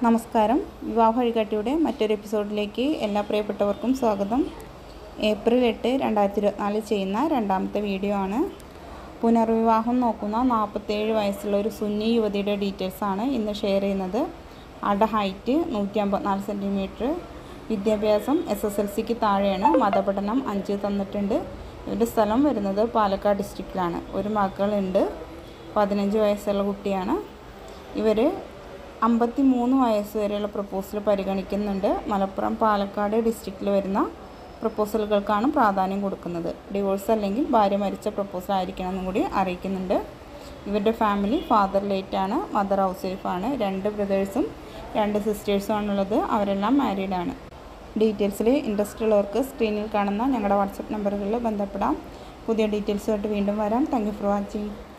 നമസ്കാരം വിവാഹ വഴികാട്ടിയുടെ മറ്റൊരു എപ്പിസോഡിലേക്ക് എല്ലാ പ്രിയപ്പെട്ടവർക്കും സ്വാഗതം ഏപ്രിൽ എട്ട് രണ്ടായിരത്തി ഇരുപത്തിനാല് ചെയ്യുന്ന രണ്ടാമത്തെ വീഡിയോ ആണ് പുനർവിവാഹം നോക്കുന്ന നാൽപ്പത്തേഴ് വയസ്സുള്ള ഒരു സുന്നി യുവതിയുടെ ഡീറ്റെയിൽസാണ് ഇന്ന് ഷെയർ ചെയ്യുന്നത് ആളുടെ ഹൈറ്റ് നൂറ്റി അമ്പത്തിനാല് സെൻറ്റിമീറ്റർ വിദ്യാഭ്യാസം എസ് എസ് എൽ സിക്ക് താഴെയാണ് മതപഠനം അഞ്ച് തന്നിട്ടുണ്ട് ഇവരുടെ സ്ഥലം വരുന്നത് പാലക്കാട് ഡിസ്ട്രിക്റ്റിലാണ് ഒരു മകളുണ്ട് പതിനഞ്ച് വയസ്സുള്ള കുട്ടിയാണ് ഇവർ അമ്പത്തി മൂന്ന് വയസ്സ് വരെയുള്ള പ്രപ്പോസൽ പരിഗണിക്കുന്നുണ്ട് മലപ്പുറം പാലക്കാട് ഡിസ്ട്രിക്റ്റിൽ വരുന്ന പ്രപ്പോസലുകൾക്കാണ് പ്രാധാന്യം കൊടുക്കുന്നത് ഡിവോഴ്സ് അല്ലെങ്കിൽ ഭാര്യ മരിച്ച പ്രപ്പോസൽ ആയിരിക്കണം എന്നും കൂടി അറിയിക്കുന്നുണ്ട് ഇവരുടെ ഫാമിലി ഫാദർ ലേറ്റ് ആണ് മദർ ഹൗസ് വൈഫാണ് രണ്ട് ബ്രദേഴ്സും രണ്ട് സിസ്റ്റേഴ്സും ആണുള്ളത് അവരെല്ലാം മാരീഡ് ആണ് ഡീറ്റെയിൽസിൽ ഇൻട്രസ്റ്റ് ഉള്ളവർക്ക് സ്ക്രീനിൽ കാണുന്ന ഞങ്ങളുടെ വാട്സപ്പ് നമ്പറുകളിൽ ബന്ധപ്പെടാം പുതിയ ഡീറ്റെയിൽസുമായിട്ട് വീണ്ടും വരാം താങ്ക് യു ഫോർ വാച്ചിങ്